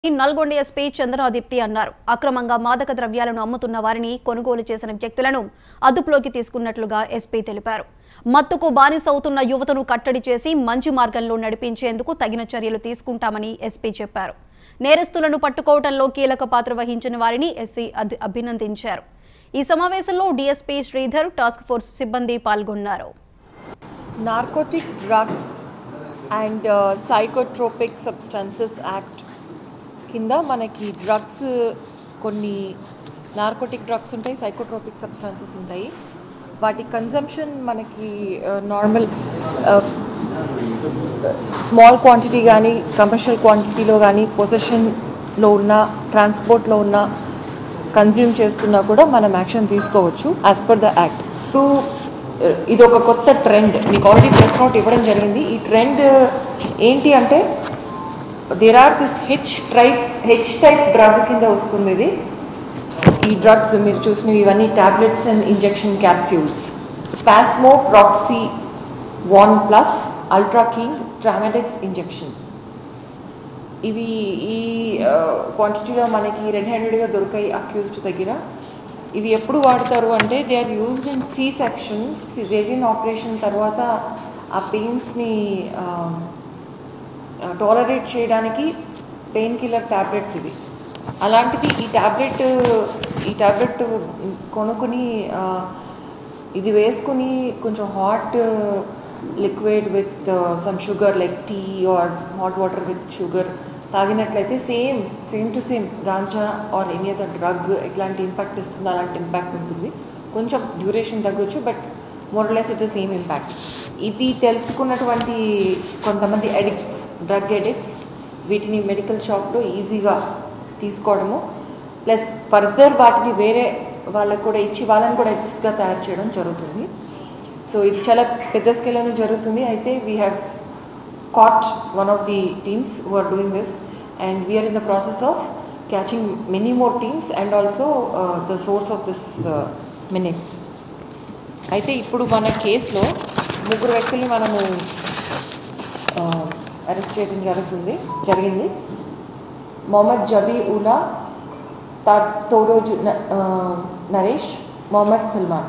Nalgonda SP చంద్రాదిప్తి అన్నారు అక్రమంగా మాదక ద్రవ్యాలను అమ్ముతున్న వారిని కొనుగోలు చేసిన వ్యక్తులను అదుపులోకి తీసుకున్నట్లుగా ఎస్పీ తెలిపారు మత్తుకు బానిసవుతున్న యువతను కట్టడి చేసి మంచి మార్గంలో నడిపించేందుకు తగిన చర్యలు తీసుకుంటామని ఎస్పీ చెప్పారు నేరస్తులను పట్టుకోవడంలో కీలక పాత్ర వహించిన వారిని ఎస్సీ అధి- అభినందించారు ఈ సమావేశంలో డీఎస్పీ శ్రీధర్ టాస్క్ ఫోర్స్ సిబ్బంది పాల్గొన్నారు narcotic drugs and psychotropic substances act కింద మనకి డ్రగ్స్ కొన్ని నార్కోటిక్ డ్రగ్స్ ఉంటాయి సైకోట్రోపిక్ సబ్స్టెన్సెస్ ఉంటాయి వాటి కన్జంప్షన్ మనకి నార్మల్ స్మాల్ క్వాంటిటీ కానీ కమర్షియల్ క్వాంటిటీలో కానీ పొజిషన్లో ఉన్న ట్రాన్స్పోర్ట్లో ఉన్న కన్జ్యూమ్ చేస్తున్నా కూడా మనం యాక్షన్ తీసుకోవచ్చు యాజ్ పర్ ద యాక్ట్ ఇప్పుడు ఇది ఒక కొత్త ట్రెండ్ మీకు ఆల్రెడీ ప్రెస్ నోట్ ఇవ్వడం జరిగింది ఈ ట్రెండ్ ఏంటి అంటే there are this H type H type drug కింద వస్తుంది ఇది ఈ డ్రగ్స్ మీరు చూసినవి ఇవన్నీ tablets and injection capsules Spasmo Proxyvon plus ultra king tramatics injection ఇవి ఈ క్వాంటిటీలో మనకి రెడ్ హ్యాండెడ్గా దొరికాయి అక్యూజ్డ్ దగ్గర ఇవి ఎప్పుడు వాడతారు అంటే they are used in C section caesarean operation తర్వాత ఆ పెయిన్స్ని టాలరేట్ చేయడానికి పెయిన్ కిల్లర్ ట్యాబ్లెట్స్ ఇవి అలాంటిది ఈ ట్యాబ్లెట్ ఈ ట్యాబ్లెట్ కొనుక్కుని ఆ, ఇది వేసుకుని కొంచెం hot liquid with some sugar like tea or hot water with sugar తాగినట్లయితే same same to same ganja or any other drug ఎట్లాంటి ఇంపాక్ట్ ఇస్తుందో అలాంటి ఇంపాక్ట్ ఉంటుంది కొంచెం డ్యూరేషన్ తగ్గొచ్చు but more or less it the same impact ఇది తెలుసుకున్నటువంటి కొంతమంది అడిక్ట్స్ డ్రగ్ అడిక్ట్స్ వీటిని మెడికల్ షాప్లో ఈజీగా తీసుకోవడము ప్లస్ ఫర్దర్ వాటిని వేరే వాళ్ళకు కూడా ఇచ్చి వాళ్ళని కూడా ఎథిక్స్గా తయారు చేయడం జరుగుతుంది సో ఇది చాలా పెద్ద స్కేల్లో జరుగుతుంది అయితే we have caught one of the teams who are doing this and we are in the process of catching many more teams and also uh, the source of this uh, menace అయితే ఇప్పుడు మన కేసులో ముగ్గురు వ్యక్తుల్ని మనము arrest చేయడం జరుగుతుంది జరిగింది మొహమ్మద్ జబీ ఉలా తా తోరోజు న- ఆ, నరేష్ మొహమ్మద్ సల్మాన్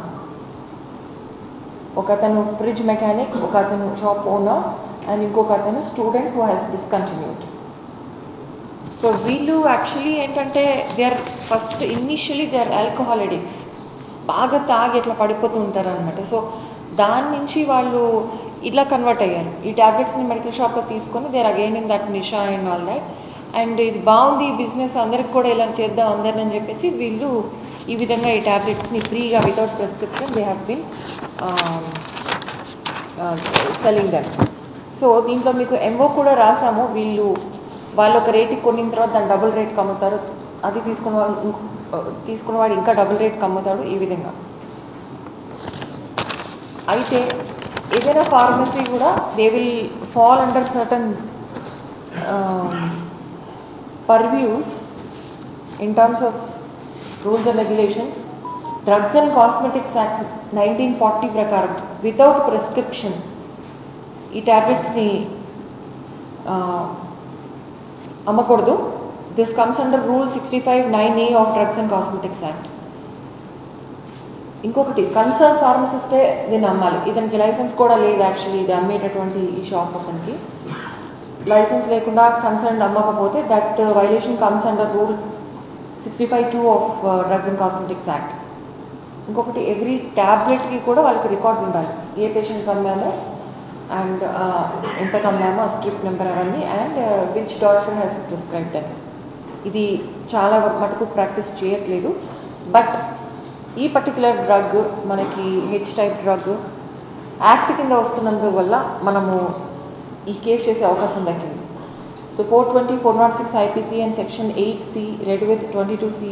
ఒక అతను ఫ్రిడ్జ్ మెకానిక్ ఒక అతను షాప్ ఓనర్ అండ్ ఇంకొక అతను student who has discontinued so వీళ్ళు యాక్చువల్లీ ఏంటంటే they are first initially they are alcohol addicts బాగా తాగి ఇట్లా పడిపోతూ ఉంటారు అనమాట సో దాని నుంచి వాళ్ళు ఇట్లా కన్వర్ట్ అయ్యారు ఈ ట్యాబ్లెట్స్ని మెడికల్ షాప్లో తీసుకొని there again in that nasha and all that and ఇది బాగుంది ఈ బిజినెస్ అందరికి కూడా ఇలా చేద్దాం అందరిని అని చెప్పేసి వీళ్ళు ఈ విధంగా ఈ ట్యాబ్లెట్స్ని ఫ్రీగా without prescription they have been selling that so దీంట్లో మీకు ఎంఓ కూడా రాసాము వీళ్ళు వాళ్ళు ఒక రేటుకి కొనిన తర్వాత దాని డబుల్ రేట్కి అమ్ముతారు అది తీసుకున్న వాళ్ళు ఇంకో- తీసుకున్న వాడు ఇంకా డబుల్ రేట్కి అమ్ముతాడు ఈ విధంగా అయితే ఏదైనా ఫార్మసీ కూడా they will fall under certain purviews in terms of rules and regulations drugs and cosmetics act nineteen forty ప్రకారం వితౌట్ ప్రిస్క్రిప్షన్ ఈ ట్యాబ్లెట్స్ని అమ్మకూడదు this comes under rule sixty five nine A of drugs and cosmetics act ఇంకొకటి concern ఫార్మసిస్టే దీన్ని అమ్మాలి ఇతనికి licence కూడా లేదు యాక్చువల్లీ ఇది అమ్మేటటువంటి ఈ షాప్ అతనికి లైసెన్స్ లేకుండా కన్సర్న్ అమ్మకపోతే that violation comes under rule sixty five two of drugs and cosmetics act ఇంకొకటి ఎవ్రీ ట్యాబ్లెట్కి కూడా వాళ్ళకి రికార్డ్ ఉండాలి ఏ పేషెంట్కి అమ్మామో అండ్ ఎంతకు అమ్మామో స్ట్రిప్ నెంబర్ అవన్నీ and which doctor has prescribed అని ఇది చాలా మటుకు ప్రాక్టీస్ చేయట్లేదు బట్ ఈ పర్టికులర్ డ్రగ్ మనకి హెచ్ టైప్ డ్రగ్ యాక్ట్ కింద వస్తున్నందువల్ల మనము ఈ కేసు చేసే అవకాశం దక్కింది so four twenty four naught six IPC and section eight C read with twenty two C